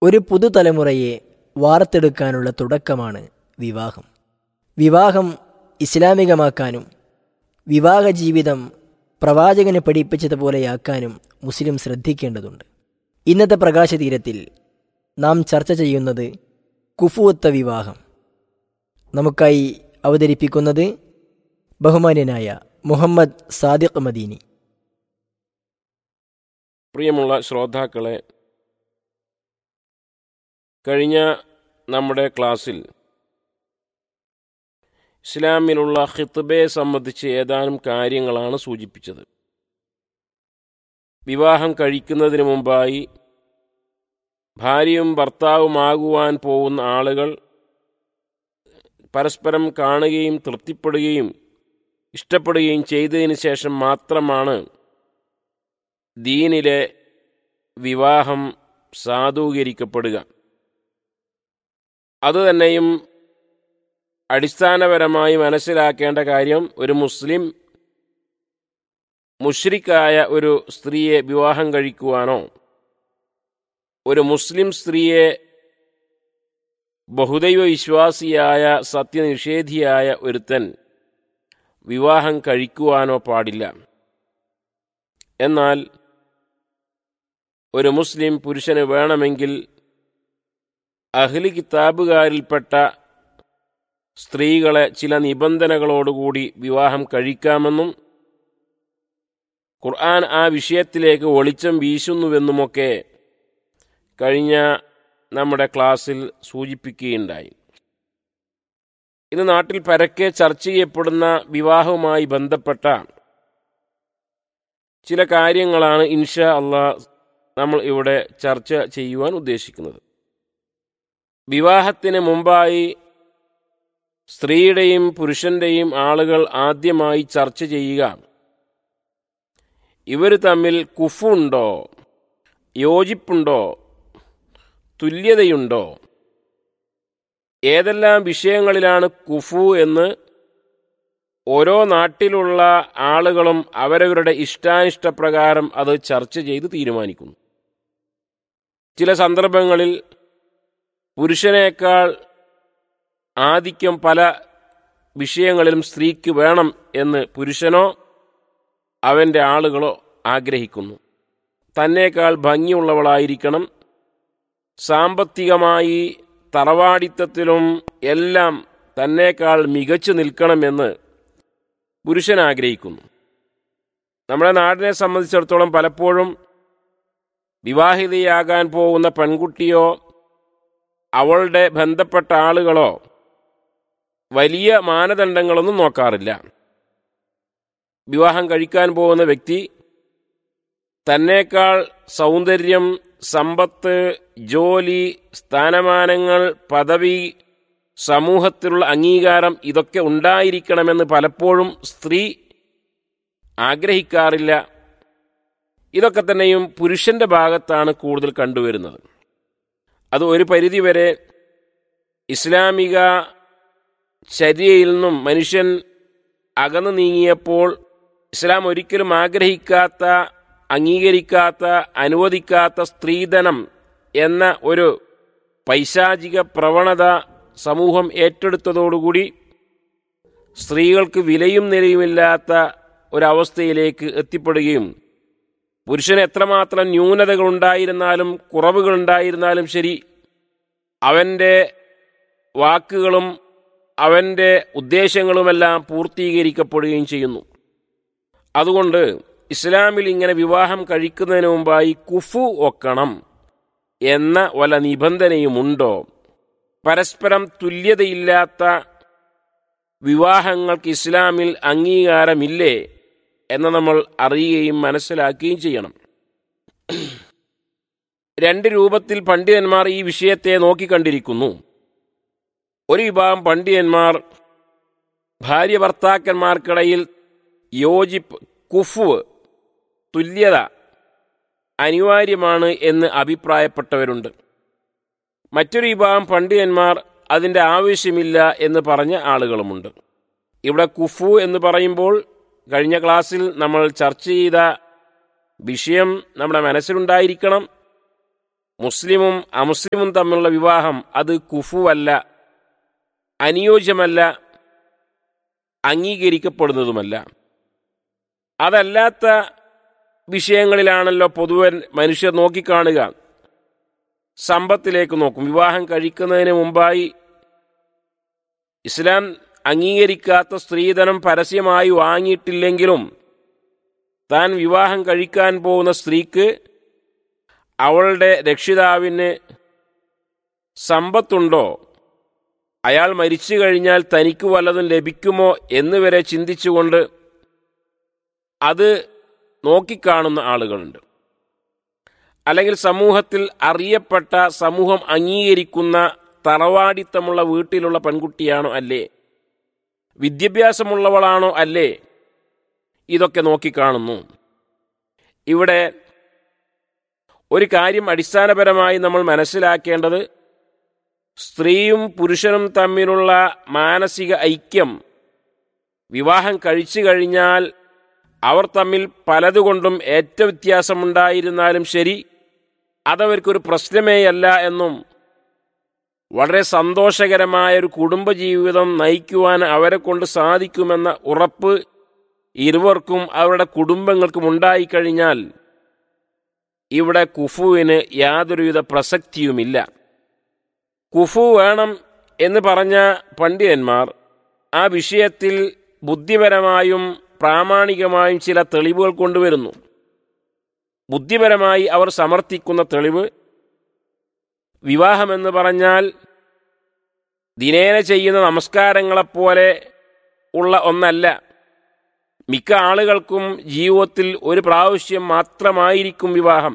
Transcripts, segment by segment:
ഒരു പുതുതലമുറയെ വാർത്തെടുക്കാനുള്ള തുടക്കമാണ് വിവാഹം വിവാഹം ഇസ്ലാമികമാക്കാനും വിവാഹ ജീവിതം പ്രവാചകന് പഠിപ്പിച്ചതുപോലെയാക്കാനും മുസ്ലിം ശ്രദ്ധിക്കേണ്ടതുണ്ട് ഇന്നത്തെ പ്രകാശതീരത്തിൽ നാം ചർച്ച ചെയ്യുന്നത് കുഫുവത്ത വിവാഹം നമുക്കായി അവതരിപ്പിക്കുന്നത് ബഹുമാന്യനായ മുഹമ്മദ് സാദിഖ് മദീനി പ്രിയമുള്ള ശ്രോതാക്കളെ കഴിഞ്ഞ നമ്മുടെ ക്ലാസ്സിൽ ഇസ്ലാമിലുള്ള ഖിത്ബയെ സംബന്ധിച്ച് ഏതാനും കാര്യങ്ങളാണ് സൂചിപ്പിച്ചത് വിവാഹം കഴിക്കുന്നതിന് മുമ്പായി ഭാര്യയും ഭർത്താവുമാകുവാൻ പോകുന്ന ആളുകൾ പരസ്പരം കാണുകയും തൃപ്തിപ്പെടുകയും ഇഷ്ടപ്പെടുകയും ചെയ്തതിന് ശേഷം മാത്രമാണ് ദീനിലെ വിവാഹം സാധൂകരിക്കപ്പെടുക അതുതന്നെയും അടിസ്ഥാനപരമായി മനസ്സിലാക്കേണ്ട കാര്യം ഒരു മുസ്ലിം മുഷ്രിക്കായ ഒരു സ്ത്രീയെ വിവാഹം കഴിക്കുവാനോ ഒരു മുസ്ലിം സ്ത്രീയെ ബഹുദൈവ വിശ്വാസിയായ സത്യനിഷേധിയായ ഒരുത്തൻ വിവാഹം കഴിക്കുവാനോ പാടില്ല എന്നാൽ ഒരു മുസ്ലിം പുരുഷന് വേണമെങ്കിൽ അഹ്ലി കിതാബുകാരിൽപ്പെട്ട സ്ത്രീകളെ ചില നിബന്ധനകളോടുകൂടി വിവാഹം കഴിക്കാമെന്നും ഖുർആൻ ആ വിഷയത്തിലേക്ക് വെളിച്ചം വീശുന്നുവെന്നുമൊക്കെ കഴിഞ്ഞ നമ്മുടെ ക്ലാസ്സിൽ സൂചിപ്പിക്കുകയുണ്ടായി ഇന്ന് നാട്ടിൽ പരക്കെ ചർച്ച ചെയ്യപ്പെടുന്ന വിവാഹവുമായി ബന്ധപ്പെട്ട ചില കാര്യങ്ങളാണ് ഇൻഷാ അള്ളാ നമ്മൾ ഇവിടെ ചർച്ച ചെയ്യുവാൻ ഉദ്ദേശിക്കുന്നത് വിവാഹത്തിന് മുമ്പായി സ്ത്രീയുടെയും പുരുഷന്റെയും ആളുകൾ ആദ്യമായി ചർച്ച ചെയ്യുക ഇവർ തമ്മിൽ കുഫുണ്ടോ യോജിപ്പുണ്ടോ തുല്യതയുണ്ടോ ഏതെല്ലാം വിഷയങ്ങളിലാണ് കുഫു എന്ന് ഓരോ നാട്ടിലുള്ള ആളുകളും അവരവരുടെ ഇഷ്ടാനിഷ്ടപ്രകാരം അത് ചർച്ച ചെയ്ത് തീരുമാനിക്കുന്നു ചില സന്ദർഭങ്ങളിൽ പുരുഷനേക്കാൾ ആധിക്യം പല വിഷയങ്ങളിലും സ്ത്രീക്ക് വേണം എന്ന് പുരുഷനോ അവൻ്റെ ആളുകളോ ആഗ്രഹിക്കുന്നു തന്നേക്കാൾ ഭംഗിയുള്ളവളായിരിക്കണം സാമ്പത്തികമായി തറവാടിത്തത്തിലും എല്ലാം തന്നേക്കാൾ മികച്ചു നിൽക്കണമെന്ന് പുരുഷൻ ആഗ്രഹിക്കുന്നു നമ്മുടെ നാടിനെ സംബന്ധിച്ചിടത്തോളം പലപ്പോഴും വിവാഹിതയാകാൻ പോകുന്ന പെൺകുട്ടിയോ അവളുടെ ബന്ധപ്പെട്ട ആളുകളോ വലിയ മാനദണ്ഡങ്ങളൊന്നും നോക്കാറില്ല വിവാഹം കഴിക്കാൻ പോകുന്ന വ്യക്തി തന്നേക്കാൾ സൗന്ദര്യം സമ്പത്ത് ജോലി സ്ഥാനമാനങ്ങൾ പദവി സമൂഹത്തിലുള്ള അംഗീകാരം ഇതൊക്കെ ഉണ്ടായിരിക്കണമെന്ന് പലപ്പോഴും സ്ത്രീ ആഗ്രഹിക്കാറില്ല ഇതൊക്കെ തന്നെയും പുരുഷന്റെ ഭാഗത്താണ് കൂടുതൽ കണ്ടുവരുന്നത് അത് ഒരു പരിധിവരെ ഇസ്ലാമിക ചര്യയിൽ നിന്നും മനുഷ്യൻ അകന്നു നീങ്ങിയപ്പോൾ ഇസ്ലാം ഒരിക്കലും ആഗ്രഹിക്കാത്ത അംഗീകരിക്കാത്ത അനുവദിക്കാത്ത സ്ത്രീധനം എന്ന ഒരു പൈശാചിക പ്രവണത സമൂഹം ഏറ്റെടുത്തതോടുകൂടി സ്ത്രീകൾക്ക് വിലയും നിലയുമില്ലാത്ത ഒരവസ്ഥയിലേക്ക് എത്തിപ്പെടുകയും പുരുഷന് എത്രമാത്രം ന്യൂനതകൾ ഉണ്ടായിരുന്നാലും കുറവുകൾ ഉണ്ടായിരുന്നാലും ശരി അവൻ്റെ വാക്കുകളും അവൻ്റെ ഉദ്ദേശങ്ങളുമെല്ലാം പൂർത്തീകരിക്കപ്പെടുകയും ചെയ്യുന്നു അതുകൊണ്ട് ഇസ്ലാമിൽ ഇങ്ങനെ വിവാഹം കഴിക്കുന്നതിന് മുമ്പായി കുഫു ഒക്കണം എന്ന വല്ല നിബന്ധനയുമുണ്ടോ പരസ്പരം തുല്യതയില്ലാത്ത വിവാഹങ്ങൾക്ക് ഇസ്ലാമിൽ അംഗീകാരമില്ലേ എന്ന് നമ്മൾ അറിയുകയും മനസ്സിലാക്കുകയും ചെയ്യണം രണ്ട് രൂപത്തിൽ പണ്ഡിതന്മാർ ഈ വിഷയത്തെ നോക്കിക്കണ്ടിരിക്കുന്നു ഒരു വിഭാഗം പണ്ഡിതന്മാർ ഭാര്യ ഭർത്താക്കന്മാർക്കിടയിൽ യോജിപ്പ് കുഫു തുല്യത അനിവാര്യമാണ് എന്ന് അഭിപ്രായപ്പെട്ടവരുണ്ട് മറ്റൊരു വിഭാഗം പണ്ഡിതന്മാർ അതിൻ്റെ ആവശ്യമില്ല എന്ന് പറഞ്ഞ ആളുകളുമുണ്ട് ഇവിടെ കുഫു എന്ന് പറയുമ്പോൾ കഴിഞ്ഞ ക്ലാസ്സിൽ നമ്മൾ ചർച്ച ചെയ്ത വിഷയം നമ്മുടെ മനസ്സിലുണ്ടായിരിക്കണം മുസ്ലിമും അമുസ്ലിമും തമ്മിലുള്ള വിവാഹം അത് കുഫുവല്ല അനുയോജ്യമല്ല അംഗീകരിക്കപ്പെടുന്നതുമല്ല അതല്ലാത്ത വിഷയങ്ങളിലാണല്ലോ പൊതുവെ മനുഷ്യർ നോക്കിക്കാണുക സമ്പത്തിലേക്ക് നോക്കും വിവാഹം കഴിക്കുന്നതിന് മുമ്പായി ഇസ്ലാം അംഗീകരിക്കാത്ത സ്ത്രീധനം പരസ്യമായി വാങ്ങിയിട്ടില്ലെങ്കിലും താൻ വിവാഹം കഴിക്കാൻ പോകുന്ന സ്ത്രീക്ക് അവളുടെ രക്ഷിതാവിന് സമ്പത്തുണ്ടോ അയാൾ മരിച്ചു കഴിഞ്ഞാൽ തനിക്ക് വല്ലതും ലഭിക്കുമോ എന്ന് വരെ ചിന്തിച്ചുകൊണ്ട് അത് നോക്കിക്കാണുന്ന ആളുകളുണ്ട് അല്ലെങ്കിൽ സമൂഹത്തിൽ അറിയപ്പെട്ട സമൂഹം അംഗീകരിക്കുന്ന തറവാടിത്തമുള്ള വീട്ടിലുള്ള പെൺകുട്ടിയാണോ അല്ലേ വിദ്യാഭ്യാസമുള്ളവളാണോ അല്ലേ ഇതൊക്കെ നോക്കിക്കാണുന്നു ഇവിടെ ഒരു കാര്യം അടിസ്ഥാനപരമായി നമ്മൾ മനസ്സിലാക്കേണ്ടത് സ്ത്രീയും പുരുഷനും തമ്മിലുള്ള മാനസിക ഐക്യം വിവാഹം കഴിച്ചു കഴിഞ്ഞാൽ അവർ തമ്മിൽ പലതുകൊണ്ടും ഏറ്റ വ്യത്യാസമുണ്ടായിരുന്നാലും ശരി അതവർക്കൊരു പ്രശ്നമേയല്ല എന്നും വളരെ സന്തോഷകരമായ ഒരു കുടുംബജീവിതം നയിക്കുവാൻ അവരെ കൊണ്ട് സാധിക്കുമെന്ന ഉറപ്പ് ഇരുവർക്കും അവരുടെ കുടുംബങ്ങൾക്കും ഉണ്ടായിക്കഴിഞ്ഞാൽ ഇവിടെ കുഫുവിന് യാതൊരുവിധ പ്രസക്തിയുമില്ല കുഫു വേണം എന്ന് പറഞ്ഞ പണ്ഡിതന്മാർ ആ വിഷയത്തിൽ ബുദ്ധിപരമായും പ്രാമാണികമായും ചില തെളിവുകൾ കൊണ്ടുവരുന്നു ബുദ്ധിപരമായി അവർ സമർത്ഥിക്കുന്ന തെളിവ് വിവാഹമെന്ന് പറഞ്ഞാൽ ദിനേന ചെയ്യുന്ന നമസ്കാരങ്ങളെപ്പോലെ ഉള്ള ഒന്നല്ല മിക്ക ആളുകൾക്കും ജീവിതത്തിൽ ഒരു പ്രാവശ്യം മാത്രമായിരിക്കും വിവാഹം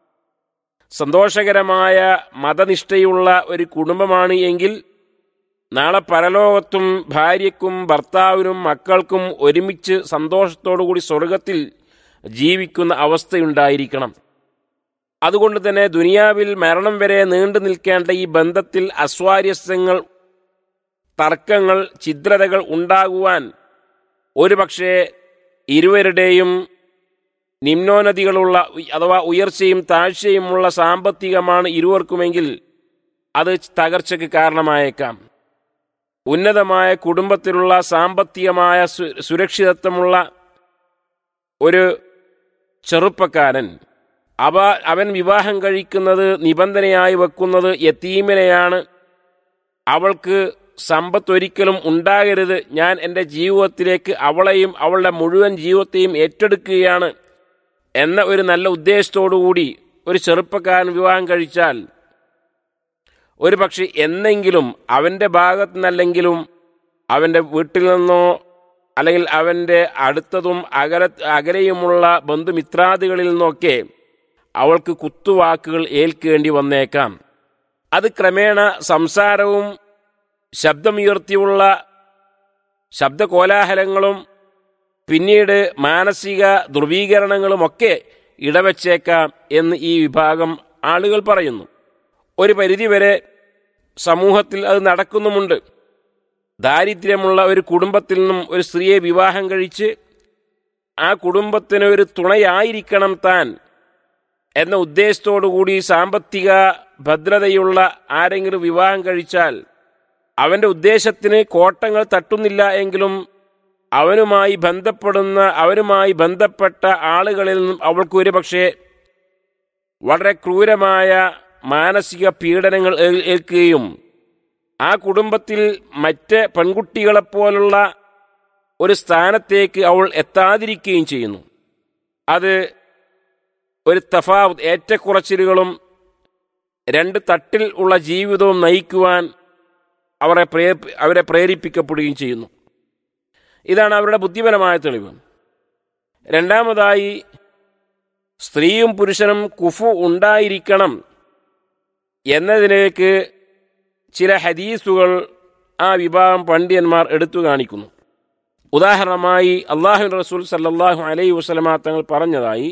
സന്തോഷകരമായ മതനിഷ്ഠയുള്ള ഒരു കുടുംബമാണ് എങ്കിൽ നാളെ പരലോകത്തും ഭാര്യയ്ക്കും ഭർത്താവിനും മക്കൾക്കും ഒരുമിച്ച് സന്തോഷത്തോടുകൂടി സ്വർഗത്തിൽ ജീവിക്കുന്ന അവസ്ഥയുണ്ടായിരിക്കണം അതുകൊണ്ട് തന്നെ ദുനിയാവിൽ മരണം വരെ നീണ്ടു നിൽക്കേണ്ട ഈ ബന്ധത്തിൽ അസ്വാരസ്യങ്ങൾ തർക്കങ്ങൾ ഛിദ്രതകൾ ഉണ്ടാകുവാൻ ഒരുപക്ഷെ ഇരുവരുടെയും നിമ്നോന്നതികളുള്ള അഥവാ ഉയർച്ചയും താഴ്ചയുമുള്ള സാമ്പത്തികമാണ് ഇരുവർക്കുമെങ്കിൽ അത് തകർച്ചയ്ക്ക് കാരണമായേക്കാം ഉന്നതമായ കുടുംബത്തിലുള്ള സാമ്പത്തികമായ സുരക്ഷിതത്വമുള്ള ഒരു ചെറുപ്പക്കാരൻ അവ അവൻ വിവാഹം കഴിക്കുന്നത് നിബന്ധനയായി വെക്കുന്നത് യത്തീമിനെയാണ് അവൾക്ക് സമ്പത്ത് ഒരിക്കലും ഉണ്ടാകരുത് ഞാൻ എൻ്റെ ജീവിതത്തിലേക്ക് അവളെയും അവളുടെ മുഴുവൻ ജീവിതത്തെയും ഏറ്റെടുക്കുകയാണ് എന്ന ഒരു നല്ല ഉദ്ദേശത്തോടുകൂടി ഒരു ചെറുപ്പക്കാരൻ വിവാഹം കഴിച്ചാൽ ഒരു പക്ഷെ എന്നെങ്കിലും അവൻ്റെ ഭാഗത്തു നിന്നല്ലെങ്കിലും അവൻ്റെ വീട്ടിൽ നിന്നോ അല്ലെങ്കിൽ അവൻ്റെ അടുത്തതും അകല അകലെയുമുള്ള ബന്ധുമിത്രാദികളിൽ നിന്നൊക്കെ അവൾക്ക് കുത്തുവാക്കുകൾ ഏൽക്കേണ്ടി വന്നേക്കാം അത് ക്രമേണ സംസാരവും ശബ്ദമുയർത്തിയുള്ള ശബ്ദകോലാഹലങ്ങളും പിന്നീട് മാനസിക ധ്രുവീകരണങ്ങളുമൊക്കെ ഇടവച്ചേക്കാം എന്ന് ഈ വിഭാഗം ആളുകൾ പറയുന്നു ഒരു പരിധിവരെ സമൂഹത്തിൽ അത് നടക്കുന്നുമുണ്ട് ദാരിദ്ര്യമുള്ള ഒരു കുടുംബത്തിൽ നിന്നും ഒരു സ്ത്രീയെ വിവാഹം കഴിച്ച് ആ കുടുംബത്തിന് ഒരു തുണയായിരിക്കണം താൻ എന്ന ഉദ്ദേശത്തോടുകൂടി സാമ്പത്തിക ഭദ്രതയുള്ള ആരെങ്കിലും വിവാഹം കഴിച്ചാൽ അവൻ്റെ ഉദ്ദേശത്തിന് കോട്ടങ്ങൾ തട്ടുന്നില്ല എങ്കിലും അവനുമായി ബന്ധപ്പെടുന്ന അവനുമായി ബന്ധപ്പെട്ട ആളുകളിൽ നിന്നും അവൾക്ക് ഒരു പക്ഷേ വളരെ ക്രൂരമായ മാനസിക പീഡനങ്ങൾ ഏൽക്കുകയും ആ കുടുംബത്തിൽ മറ്റ് പെൺകുട്ടികളെപ്പോലുള്ള ഒരു സ്ഥാനത്തേക്ക് അവൾ എത്താതിരിക്കുകയും ചെയ്യുന്നു അത് ഒരു തഫാവത്ത് ഏറ്റക്കുറച്ചിലുകളും രണ്ട് തട്ടിൽ ഉള്ള ജീവിതവും നയിക്കുവാൻ അവരെ പ്രേ അവരെ പ്രേരിപ്പിക്കപ്പെടുകയും ചെയ്യുന്നു ഇതാണ് അവരുടെ ബുദ്ധിപരമായ തെളിവ് രണ്ടാമതായി സ്ത്രീയും പുരുഷനും കുഫു ഉണ്ടായിരിക്കണം എന്നതിലേക്ക് ചില ഹദീസുകൾ ആ വിഭാഗം പണ്ഡിതന്മാർ എടുത്തു കാണിക്കുന്നു ഉദാഹരണമായി അള്ളാഹു റസൂൽ സല്ലാഹു അലൈഹി വസ്ലമ തങ്ങൾ പറഞ്ഞതായി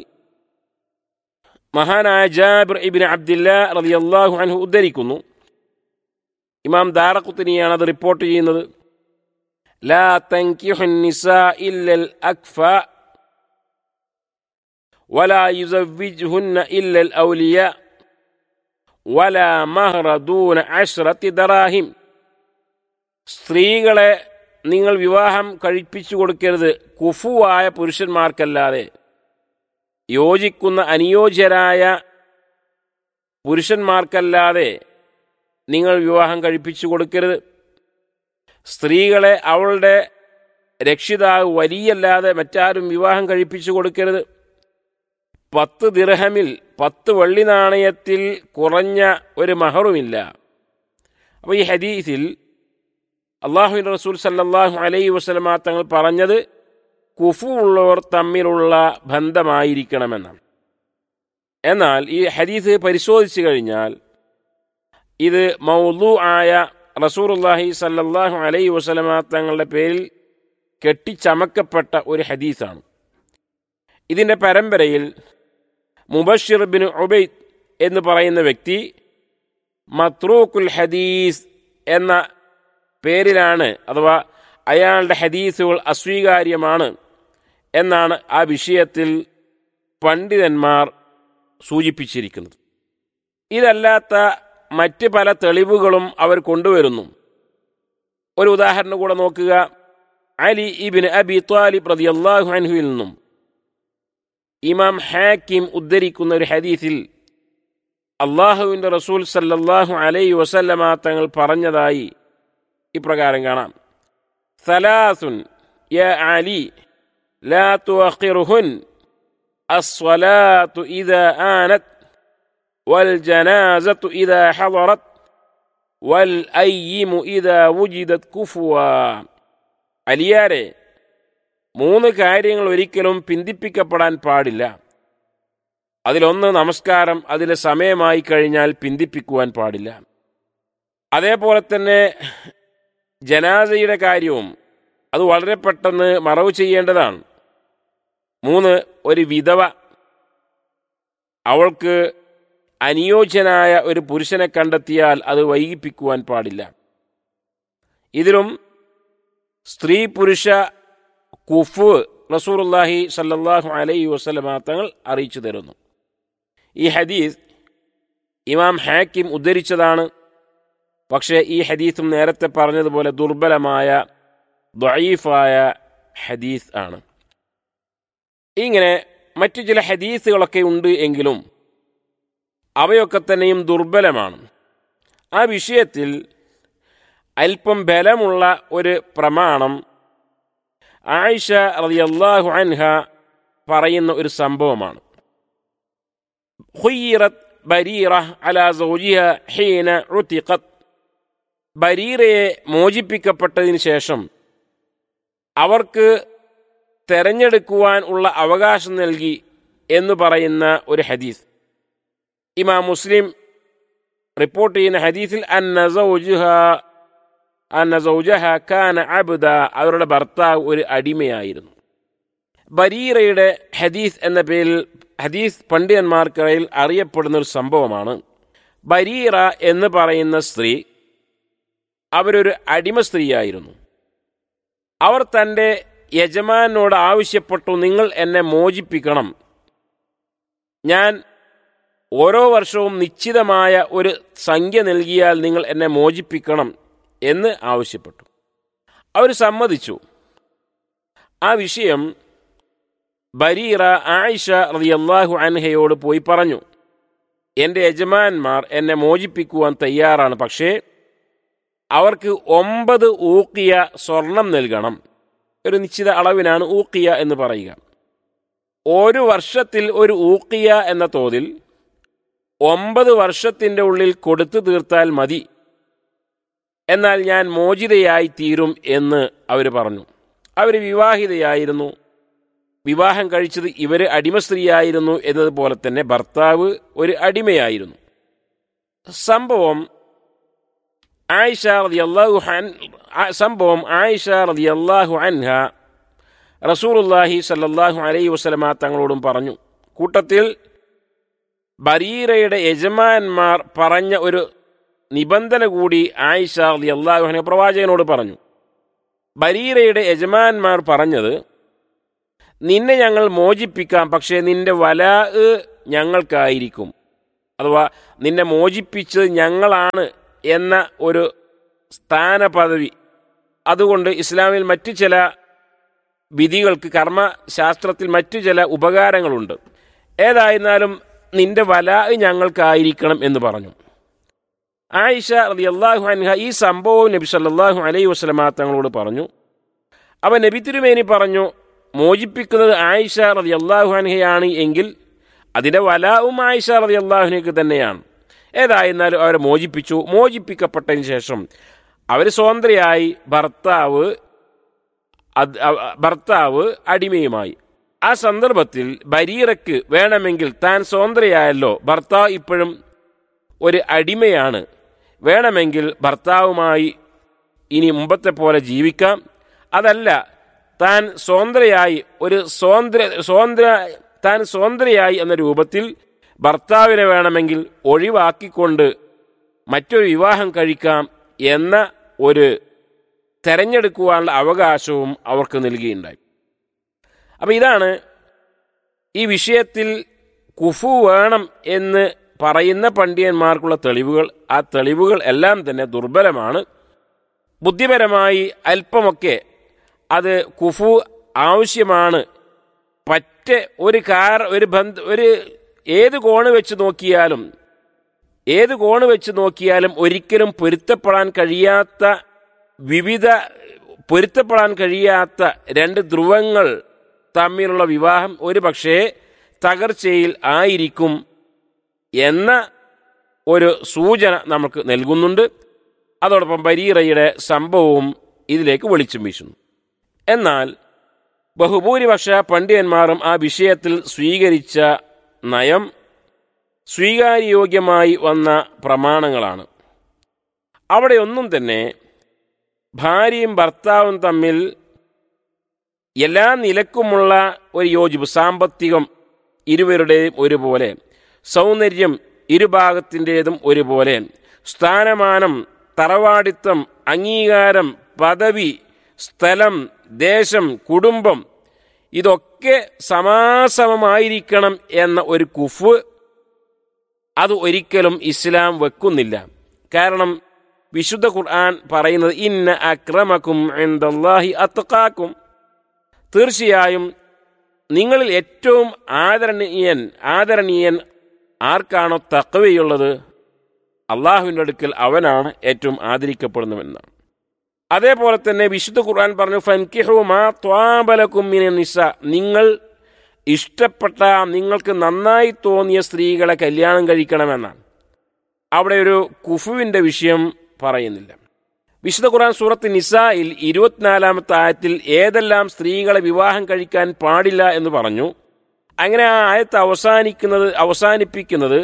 മഹാനായ ജാബിർ ഇബിൻ അബ്ദില്ല റതി അള്ളാഹു അൻഹു ഉദ്ധരിക്കുന്നു ഇമാം ദാറക്കുത്തിനിയാണ് അത് റിപ്പോർട്ട് ചെയ്യുന്നത് لا تنكح النساء إلا الأكفى ولا يزوجهن إلا الأولياء വല മഹ്റദൂന അഷ്റത്തി ദറാഹിം സ്ത്രീകളെ നിങ്ങൾ വിവാഹം കഴിപ്പിച്ചു കൊടുക്കരുത് കുഫുവായ പുരുഷന്മാർക്കല്ലാതെ യോജിക്കുന്ന അനുയോജ്യരായ പുരുഷന്മാർക്കല്ലാതെ നിങ്ങൾ വിവാഹം കഴിപ്പിച്ചു കൊടുക്കരുത് സ്ത്രീകളെ അവളുടെ രക്ഷിതാവ് വലിയല്ലാതെ മറ്റാരും വിവാഹം കഴിപ്പിച്ചു കൊടുക്കരുത് പത്ത് ദിർഹമിൽ പത്ത് വെള്ളി നാണയത്തിൽ കുറഞ്ഞ ഒരു മഹറുമില്ല അപ്പോൾ ഈ ഹദീസിൽ അള്ളാഹു റസൂൽ സല്ലാഹു അലൈഹി വസ്ലമ തങ്ങൾ പറഞ്ഞത് കുഫു ഉള്ളവർ തമ്മിലുള്ള ബന്ധമായിരിക്കണമെന്നാണ് എന്നാൽ ഈ ഹദീസ് പരിശോധിച്ചു കഴിഞ്ഞാൽ ഇത് മൗലു ആയ റസൂറുല്ലാഹി സല്ലാഹു അലൈഹി വസ്ലമ തങ്ങളുടെ പേരിൽ കെട്ടിച്ചമക്കപ്പെട്ട ഒരു ഹദീസാണ് ഇതിൻ്റെ പരമ്പരയിൽ മുബഷിർ ബിൻ ഉബൈദ് എന്ന് പറയുന്ന വ്യക്തി മത്രൂക്കുൽ ഹദീസ് എന്ന പേരിലാണ് അഥവാ അയാളുടെ ഹദീസുകൾ അസ്വീകാര്യമാണ് എന്നാണ് ആ വിഷയത്തിൽ പണ്ഡിതന്മാർ സൂചിപ്പിച്ചിരിക്കുന്നത് ഇതല്ലാത്ത മറ്റ് പല തെളിവുകളും അവർ കൊണ്ടുവരുന്നു ഒരു ഉദാഹരണം കൂടെ നോക്കുക അലി ഇബിൻ അബി ത്വാലിബ് റളിയല്ലാഹു അൻഹുവിൽ നിന്നും ഇമാം ഹാക്കിം ഉദ്ധരിക്കുന്ന ഒരു ഹദീസിൽ അള്ളാഹുവിൻ്റെ റസൂൽ സല്ലല്ലാഹു അലൈഹി വസല്ലമ തങ്ങൾ പറഞ്ഞതായി ഇപ്രകാരം കാണാം സലാസുൻ യ അലി ലാ തുഅഖിറുഹുൻ الصلاة إذا آنت والجنازة إذا حضرت والأيم إذا وجدت كفوا അലിയാരെ മൂന്ന് കാര്യങ്ങൾ ഒരിക്കലും പിന്തിപ്പിക്കപ്പെടാൻ പാടില്ല അതിലൊന്ന് നമസ്കാരം അതിലെ സമയമായി കഴിഞ്ഞാൽ പിന്തിപ്പിക്കുവാൻ പാടില്ല അതേപോലെ തന്നെ ജനാസയുടെ കാര്യവും അത് വളരെ പെട്ടെന്ന് മറവ് ചെയ്യേണ്ടതാണ് മൂന്ന് ഒരു വിധവ അവൾക്ക് അനുയോജ്യനായ ഒരു പുരുഷനെ കണ്ടെത്തിയാൽ അത് വൈകിപ്പിക്കുവാൻ പാടില്ല ഇതിലും സ്ത്രീ പുരുഷ കുഫ് റസൂറുല്ലാഹി സല്ലാഹു അലൈഹി വസ്ലമ തങ്ങൾ അറിയിച്ചു തരുന്നു ഈ ഹദീസ് ഇമാം ഹാക്കിം ഉദ്ധരിച്ചതാണ് പക്ഷേ ഈ ഹദീസും നേരത്തെ പറഞ്ഞതുപോലെ ദുർബലമായ ദ്വയീഫായ ഹദീസ് ആണ് ഇങ്ങനെ മറ്റു ചില ഹദീസുകളൊക്കെ ഉണ്ട് എങ്കിലും അവയൊക്കെ തന്നെയും ദുർബലമാണ് ആ വിഷയത്തിൽ അല്പം ബലമുള്ള ഒരു പ്രമാണം ആയിഷ റളിയല്ലാഹു അൻഹ പറയുന്ന ഒരു സംഭവമാണ് ഖുയ്യിറത് ബരീറ അലാ സൗജിഹ ഹീന ഉതിഖത് ബരീറയെ മോചിപ്പിക്കപ്പെട്ടതിന് ശേഷം അവർക്ക് തെരഞ്ഞെടുക്കുവാൻ ഉള്ള അവകാശം നൽകി എന്ന് പറയുന്ന ഒരു ഹദീസ് ഇമാം മുസ്ലിം റിപ്പോർട്ട് ചെയ്യുന്ന ഹദീസിൽ അന്ന സൗജുഹ അന്ന സൗജഹ കാന അബ്ദ അവരുടെ ഭർത്താവ് ഒരു അടിമയായിരുന്നു ബരീറയുടെ ഹദീസ് എന്ന പേരിൽ ഹദീസ് പണ്ഡിതന്മാർക്കിടയിൽ അറിയപ്പെടുന്ന ഒരു സംഭവമാണ് ബരീറ എന്ന് പറയുന്ന സ്ത്രീ അവരൊരു അടിമ സ്ത്രീയായിരുന്നു അവർ തൻ്റെ യജമാനോട് ആവശ്യപ്പെട്ടു നിങ്ങൾ എന്നെ മോചിപ്പിക്കണം ഞാൻ ഓരോ വർഷവും നിശ്ചിതമായ ഒരു സംഖ്യ നൽകിയാൽ നിങ്ങൾ എന്നെ മോചിപ്പിക്കണം എന്ന് ആവശ്യപ്പെട്ടു അവർ സമ്മതിച്ചു ആ വിഷയം ബരീറ ആയിഷ റളിയല്ലാഹു അൻഹയോട് പോയി പറഞ്ഞു എൻ്റെ യജമാന്മാർ എന്നെ മോചിപ്പിക്കുവാൻ തയ്യാറാണ് പക്ഷേ അവർക്ക് ഒമ്പത് ഊക്കിയ സ്വർണം നൽകണം ഒരു നിശ്ചിത അളവിനാണ് ഊക്കിയ എന്ന് പറയുക ഒരു വർഷത്തിൽ ഒരു ഊക്കിയ എന്ന തോതിൽ ഒമ്പത് വർഷത്തിൻ്റെ ഉള്ളിൽ കൊടുത്തു തീർത്താൽ മതി എന്നാൽ ഞാൻ മോചിതയായി തീരും എന്ന് അവർ പറഞ്ഞു അവർ വിവാഹിതയായിരുന്നു വിവാഹം കഴിച്ചത് ഇവർ അടിമ സ്ത്രീയായിരുന്നു എന്നതുപോലെ തന്നെ ഭർത്താവ് ഒരു അടിമയായിരുന്നു സംഭവം ആയിഷ റളിയല്ലാഹു അൻ സംഭവം ആയിഷ റളിയല്ലാഹു അൻഹ റസൂലുള്ളാഹി സല്ലല്ലാഹു അലൈഹി വസല്ലമ തങ്ങളോടും പറഞ്ഞു കൂട്ടത്തിൽ ബരീറയുടെ യജമാന്മാർ പറഞ്ഞ ഒരു നിബന്ധന കൂടി ആയിഷ റളിയല്ലാഹു അൻഹ പ്രവാചകനോട് പറഞ്ഞു ബരീറയുടെ യജമാന്മാർ പറഞ്ഞത് നിന്നെ ഞങ്ങൾ മോചിപ്പിക്കാം പക്ഷേ നിന്റെ വല ഞങ്ങൾക്കായിരിക്കും അഥവാ നിന്നെ മോചിപ്പിച്ചത് ഞങ്ങളാണ് എന്ന ഒരു സ്ഥാനപദവി അതുകൊണ്ട് ഇസ്ലാമിൽ മറ്റു ചില വിധികൾക്ക് കർമ്മശാസ്ത്രത്തിൽ മറ്റു ചില ഉപകാരങ്ങളുണ്ട് ഏതായിരുന്നാലും നിന്റെ വല ഞങ്ങൾക്കായിരിക്കണം എന്ന് പറഞ്ഞു ആയിഷ റതി അള്ളാഹു അൻഹ ഈ സംഭവം നബി സല്ലാഹു അലൈഹി വസ്ലമാ തങ്ങളോട് പറഞ്ഞു അവ നബി തിരുമേനി പറഞ്ഞു മോചിപ്പിക്കുന്നത് ആയിഷ റതി അള്ളാഹു അൻഹയാണ് എങ്കിൽ അതിൻ്റെ വലാവും ആയിഷ റതി അള്ളാഹുനക്ക് തന്നെയാണ് ഏതായിരുന്നാലും അവരെ മോചിപ്പിച്ചു മോചിപ്പിക്കപ്പെട്ടതിന് ശേഷം അവർ സ്വതന്ത്രയായി ഭർത്താവ് അത് ഭർത്താവ് അടിമയുമായി ആ സന്ദർഭത്തിൽ ബരീറയ്ക്ക് വേണമെങ്കിൽ താൻ സ്വതന്ത്രയായല്ലോ ഭർത്താവ് ഇപ്പോഴും ഒരു അടിമയാണ് വേണമെങ്കിൽ ഭർത്താവുമായി ഇനി മുമ്പത്തെ പോലെ ജീവിക്കാം അതല്ല താൻ സ്വതന്ത്രയായി ഒരു സ്വതന്ത്ര സ്വതന്ത്ര താൻ സ്വതന്ത്രയായി എന്ന രൂപത്തിൽ ഭർത്താവിനെ വേണമെങ്കിൽ ഒഴിവാക്കിക്കൊണ്ട് മറ്റൊരു വിവാഹം കഴിക്കാം എന്ന ഒരു തെരഞ്ഞെടുക്കുവാനുള്ള അവകാശവും അവർക്ക് നൽകിയിട്ടുണ്ടായി അപ്പം ഇതാണ് ഈ വിഷയത്തിൽ കുഫു വേണം എന്ന് പറയുന്ന പണ്ഡിതന്മാർക്കുള്ള തെളിവുകൾ ആ തെളിവുകൾ എല്ലാം തന്നെ ദുർബലമാണ് ബുദ്ധിപരമായി അല്പമൊക്കെ അത് കുഫു ആവശ്യമാണ് പറ്റ ഒരു കാർ ഒരു ബന്ധ ഒരു ഏത് കോണ് വെച്ച് നോക്കിയാലും ഏത് കോണ് വെച്ച് നോക്കിയാലും ഒരിക്കലും പൊരുത്തപ്പെടാൻ കഴിയാത്ത വിവിധ പൊരുത്തപ്പെടാൻ കഴിയാത്ത രണ്ട് ധ്രുവങ്ങൾ തമ്മിലുള്ള വിവാഹം ഒരു പക്ഷേ തകർച്ചയിൽ ആയിരിക്കും എന്ന ഒരു സൂചന നമുക്ക് നൽകുന്നുണ്ട് അതോടൊപ്പം ബരീറയുടെ സംഭവവും ഇതിലേക്ക് വെളിച്ചം വീശുന്നു എന്നാൽ ബഹുഭൂരിപക്ഷ പണ്ഡിതന്മാരും ആ വിഷയത്തിൽ സ്വീകരിച്ച നയം സ്വീകാര്യോഗ്യമായി വന്ന പ്രമാണങ്ങളാണ് അവിടെയൊന്നും തന്നെ ഭാര്യയും ഭർത്താവും തമ്മിൽ എല്ലാ നിലക്കുമുള്ള ഒരു യോജിപ്പ് സാമ്പത്തികം ഇരുവരുടെയും ഒരുപോലെ സൗന്ദര്യം ഇരുഭാഗത്തിൻ്റെതും ഒരുപോലെ സ്ഥാനമാനം തറവാടിത്തം അംഗീകാരം പദവി സ്ഥലം ദേശം കുടുംബം ഇതൊക്കെ സമാസമമായിരിക്കണം എന്ന ഒരു കുഫ് അത് ഒരിക്കലും ഇസ്ലാം വെക്കുന്നില്ല കാരണം വിശുദ്ധ ഖുർആൻ പറയുന്നത് ഇന്ന അക്രമക്കും എന്തല്ലാഹി അത്തക്കാക്കും തീർച്ചയായും നിങ്ങളിൽ ഏറ്റവും ആദരണീയൻ ആദരണീയൻ ആർക്കാണോ തക്കവയുള്ളത് അള്ളാഹുവിൻ്റെ അടുക്കൽ അവനാണ് ഏറ്റവും ആദരിക്കപ്പെടുന്നവെന്നാണ് അതേപോലെ തന്നെ വിശുദ്ധ ഖുർആൻ പറഞ്ഞു ഫൻകിഹു മാ ത്വാബലക്കും മിന നിസ നിങ്ങൾ ഇഷ്ടപ്പെട്ട നിങ്ങൾക്ക് നന്നായി തോന്നിയ സ്ത്രീകളെ കല്യാണം കഴിക്കണമെന്നാണ് അവിടെ ഒരു കുഫുവിൻ്റെ വിഷയം പറയുന്നില്ല വിശുദ്ധ ഖുർആൻ സൂറത്ത് നിസായിൽ ഇരുപത്തിനാലാമത്തെ ആയത്തിൽ ഏതെല്ലാം സ്ത്രീകളെ വിവാഹം കഴിക്കാൻ പാടില്ല എന്ന് പറഞ്ഞു അങ്ങനെ ആ ആയത്ത് അവസാനിക്കുന്നത് അവസാനിപ്പിക്കുന്നത്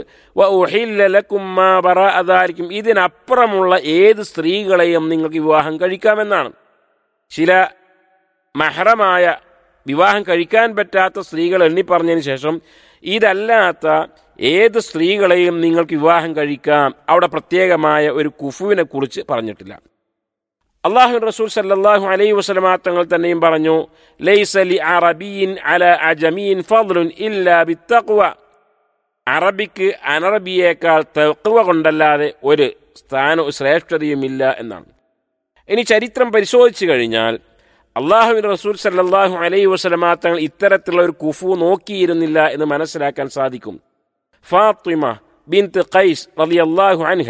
അതായിരിക്കും ഇതിനപ്പുറമുള്ള ഏത് സ്ത്രീകളെയും നിങ്ങൾക്ക് വിവാഹം കഴിക്കാമെന്നാണ് ചില മഹറമായ വിവാഹം കഴിക്കാൻ പറ്റാത്ത സ്ത്രീകൾ എണ്ണി പറഞ്ഞതിന് ശേഷം ഇതല്ലാത്ത ഏത് സ്ത്രീകളെയും നിങ്ങൾക്ക് വിവാഹം കഴിക്കാം അവിടെ പ്രത്യേകമായ ഒരു കുഫുവിനെ കുറിച്ച് പറഞ്ഞിട്ടില്ല അള്ളാഹു റസൂൽ സല്ലാഹു അലൈഹി വസ്ലമാ തങ്ങൾ തന്നെയും പറഞ്ഞു ലൈസലി അറബിയിൻ അല അജമീൻ ഫദ്ലുൻ ഇല്ലാ ബിത്തഖ്വ അറബിക്ക് അനറബിയേക്കാൾ തെക്കുവ കൊണ്ടല്ലാതെ ഒരു സ്ഥാന ശ്രേഷ്ഠതയുമില്ല എന്നാണ് ഇനി ചരിത്രം പരിശോധിച്ചു കഴിഞ്ഞാൽ അള്ളാഹുവിൻ റസൂൽ സല്ലാഹു അലൈഹി വസ്ലമാ തങ്ങൾ ഇത്തരത്തിലുള്ള ഒരു കുഫു നോക്കിയിരുന്നില്ല എന്ന് മനസ്സിലാക്കാൻ സാധിക്കും ഫാത്തിമ ബിൻത്ത് ഖൈസ് റളിയല്ലാഹു അൻഹ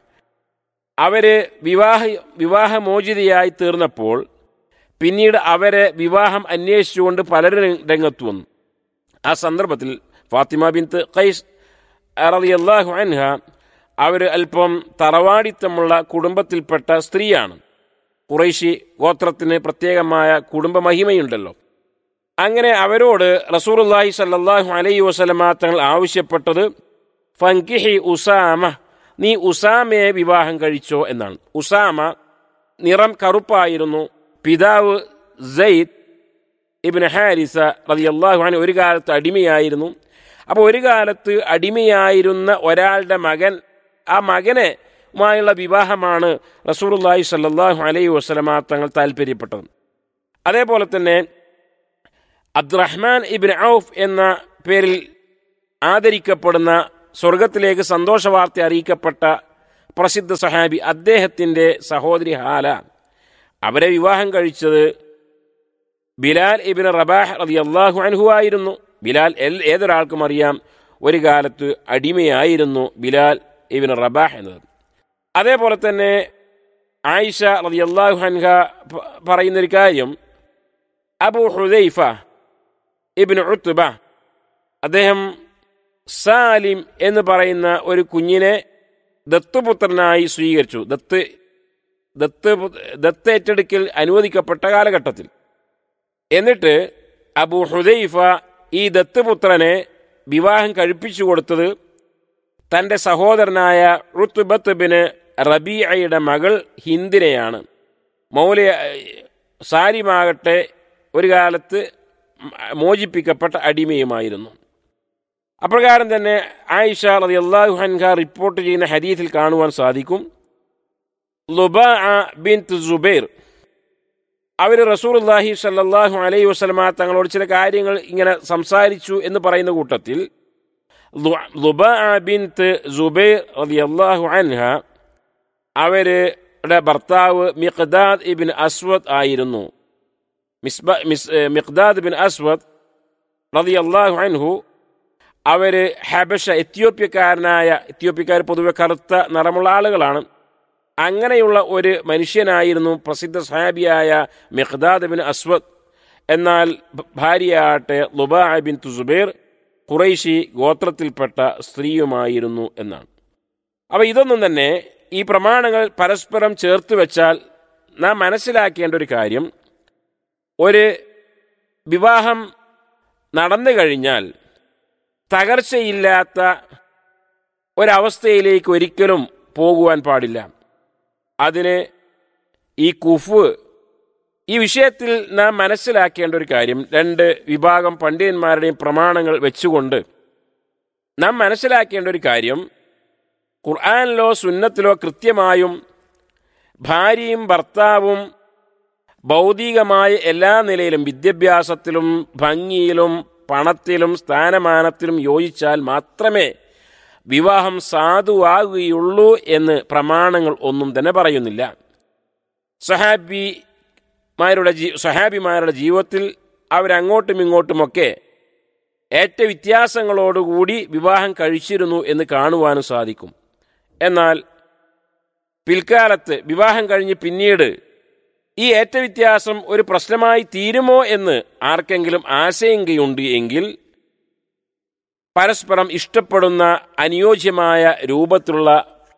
അവര് വിവാഹ വിവാഹമോചിതയായി തീർന്നപ്പോൾ പിന്നീട് അവരെ വിവാഹം അന്വേഷിച്ചുകൊണ്ട് പലരും രംഗത്ത് വന്നു ആ സന്ദർഭത്തിൽ ഫാത്തിമ ബിൻത്ത് ഖൈസ് റളിയല്ലാഹു അൻഹ അവർ അല്പം തറവാടിത്തമുള്ള കുടുംബത്തിൽപ്പെട്ട സ്ത്രീയാണ് കുറേശി ഗോത്രത്തിന് പ്രത്യേകമായ കുടുംബ മഹിമയുണ്ടല്ലോ അങ്ങനെ അവരോട് റസൂറുല്ലാഹി സല്ലാഹു അലൈഹി വസലമ തങ്ങൾ ആവശ്യപ്പെട്ടത് ഫങ്കിഹി ഉസാമ നീ ഉസാമയെ വിവാഹം കഴിച്ചോ എന്നാണ് ഉസാമ നിറം കറുപ്പായിരുന്നു പിതാവ് സെയ്ദ് ഇബിൻ ഹാരിസ റതിയല്ലാഹു അൻ ഒരു കാലത്ത് അടിമയായിരുന്നു അപ്പോൾ ഒരു കാലത്ത് അടിമയായിരുന്ന ഒരാളുടെ മകൻ ആ മകനെ മായുള്ള വിവാഹമാണ് റസൂറുല്ലാഹി സല്ലാഹു അലൈഹി വസ്ലമ തങ്ങൾ താല്പര്യപ്പെട്ടത് അതേപോലെ തന്നെ അബ്ദുറഹ്മാൻ ഇബിൻ ഔഫ് എന്ന പേരിൽ ആദരിക്കപ്പെടുന്ന സ്വർഗത്തിലേക്ക് സന്തോഷവാർത്ത അറിയിക്കപ്പെട്ട പ്രസിദ്ധ സഹാബി അദ്ദേഹത്തിൻ്റെ സഹോദരി ഹാല അവരെ വിവാഹം കഴിച്ചത് ബിലാൽ ഇബിൻ റബാഹ് റതി അള്ളാഹു അൻഹു ആയിരുന്നു ബിലാൽ എൽ ഏതൊരാൾക്കും അറിയാം ഒരു കാലത്ത് അടിമയായിരുന്നു ബിലാൽ ഇബിൻ റബാഹ് എന്നത് അതേപോലെ തന്നെ ആയിഷ റതി അള്ളാഹു അൻഹ പ- പറയുന്നൊരു കാര്യം അബു ഹുദൈഫ ഇബിൻ ഉത്തുബ അദ്ദേഹം സാലിം എന്ന് പറയുന്ന ഒരു കുഞ്ഞിനെ ദത്തുപുത്രനായി സ്വീകരിച്ചു ദത്ത് ദത്ത് പു- ദത്തേറ്റെടുക്കൽ അനുവദിക്കപ്പെട്ട കാലഘട്ടത്തിൽ എന്നിട്ട് അബു ഹുദൈഫ ഈ ദത്തുപുത്രനെ വിവാഹം കഴിപ്പിച്ചു കൊടുത്തത് തൻ്റെ സഹോദരനായ റുത്തുബത്ത് ബിന് റബീഅയുടെ മകൾ ഹിന്ദിനെയാണ് മൗലിയ സാലിമാകട്ടെ ഒരു കാലത്ത് മോചിപ്പിക്കപ്പെട്ട അടിമയുമായിരുന്നു അപ്രകാരം തന്നെ ആയിഷ റതി അള്ളാഹു ഹൻഹ റിപ്പോർട്ട് ചെയ്യുന്ന ഹദീസിൽ കാണുവാൻ സാധിക്കും ലുബാ ബിൻ സുബൈർ അവർ റസൂർല്ലാഹി സല്ലാഹു അലൈഹി വസ്ലമ തങ്ങളോട് ചില കാര്യങ്ങൾ ഇങ്ങനെ സംസാരിച്ചു എന്ന് പറയുന്ന കൂട്ടത്തിൽ ലുബാ ബിൻ സുബൈർ റതി അള്ളാഹു അൻഹ അവരുടെ ഭർത്താവ് മിഖ്ദാദ് ഇബിൻ അസ്വദ് ആയിരുന്നു മിസ്ബ മിസ് ഏ, മിഖ്ദാദ് ബിൻ അസ്വദ് റതി അള്ളാഹു അൻഹു അവര് ഹബഷ എത്യോപ്യക്കാരനായ എത്യോപ്യക്കാർ പൊതുവെ കറുത്ത നിറമുള്ള ആളുകളാണ് അങ്ങനെയുള്ള ഒരു മനുഷ്യനായിരുന്നു പ്രസിദ്ധ സാബിയായ മിഖ്ദാദ് ബിൻ അസ്വദ് എന്നാൽ ഭ- ഭാര്യയാകട്ടെ ലുബാ ബിൻ തുസുബേർ ഖുറൈശി ഗോത്രത്തിൽപ്പെട്ട സ്ത്രീയുമായിരുന്നു എന്നാണ് അപ്പോൾ ഇതൊന്നും തന്നെ ഈ പ്രമാണങ്ങൾ പരസ്പരം ചേർത്ത് വെച്ചാൽ നാം മനസ്സിലാക്കേണ്ട ഒരു കാര്യം ഒരു വിവാഹം നടന്നു കഴിഞ്ഞാൽ തകർച്ചയില്ലാത്ത ഒരവസ്ഥയിലേക്ക് ഒരിക്കലും പോകുവാൻ പാടില്ല അതിന് ഈ കുഫ് ഈ വിഷയത്തിൽ നാം മനസ്സിലാക്കേണ്ട ഒരു കാര്യം രണ്ട് വിഭാഗം പണ്ഡിതന്മാരുടെയും പ്രമാണങ്ങൾ വെച്ചുകൊണ്ട് നാം മനസ്സിലാക്കേണ്ട ഒരു കാര്യം ഖുർആാനിലോ സുന്നത്തിലോ കൃത്യമായും ഭാര്യയും ഭർത്താവും ഭൗതികമായ എല്ലാ നിലയിലും വിദ്യാഭ്യാസത്തിലും ഭംഗിയിലും പണത്തിലും സ്ഥാനമാനത്തിലും യോജിച്ചാൽ മാത്രമേ വിവാഹം സാധുവാകുകയുള്ളൂ എന്ന് പ്രമാണങ്ങൾ ഒന്നും തന്നെ പറയുന്നില്ല സഹാബിമാരുടെ ജീ സഹാബിമാരുടെ ജീവിതത്തിൽ അവരങ്ങോട്ടും ഇങ്ങോട്ടുമൊക്കെ ഏറ്റ വ്യത്യാസങ്ങളോടുകൂടി വിവാഹം കഴിച്ചിരുന്നു എന്ന് കാണുവാനും സാധിക്കും എന്നാൽ പിൽക്കാലത്ത് വിവാഹം കഴിഞ്ഞ് പിന്നീട് ഈ ഏറ്റ വ്യത്യാസം ഒരു പ്രശ്നമായി തീരുമോ എന്ന് ആർക്കെങ്കിലും ആശങ്കയുണ്ട് എങ്കിൽ പരസ്പരം ഇഷ്ടപ്പെടുന്ന അനുയോജ്യമായ രൂപത്തിലുള്ള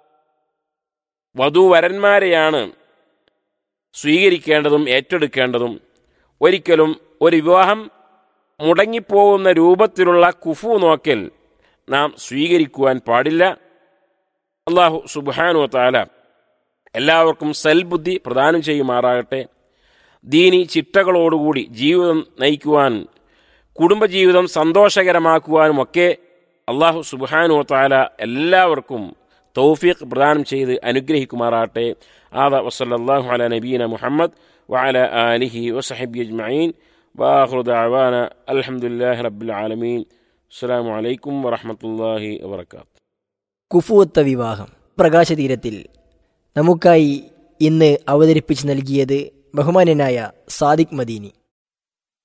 വധൂവരന്മാരെയാണ് സ്വീകരിക്കേണ്ടതും ഏറ്റെടുക്കേണ്ടതും ഒരിക്കലും ഒരു വിവാഹം മുടങ്ങിപ്പോകുന്ന രൂപത്തിലുള്ള കുഫു നോക്കൽ നാം സ്വീകരിക്കുവാൻ പാടില്ല അള്ളാഹു സുബാനു താല എല്ലാവർക്കും സൽബുദ്ധി പ്രദാനം ചെയ്യുമാറാകട്ടെ ദീനി ചിട്ടകളോടുകൂടി ജീവിതം നയിക്കുവാൻ കുടുംബജീവിതം സന്തോഷകരമാക്കുവാനുമൊക്കെ അള്ളാഹു സുബാനു താല എല്ലാവർക്കും തൗഫീഖ് പ്രദാനം ചെയ്ത് അനുഗ്രഹിക്കുമാറാകട്ടെ ആദ വസല്ലാഹു അല നബീന മുഹമ്മദ് വഅല ആലിഹി വസഹബി അജ്മഈൻ വാഹുർ ദഅവാന അൽഹംദുലില്ലാഹി റബ്ബിൽ ആലമീൻ അസ്സലാമു അലൈക്കും വറഹ്മത്തുള്ളാഹി വബറകാതുഹു കുഫുവത്ത വിവാഹം പ്രകാശതീരത്തിൽ നമുക്കായി ഇന്ന് അവതരിപ്പിച്ച് നൽകിയത് ബഹുമാന്യനായ സാദിഖ് മദീനി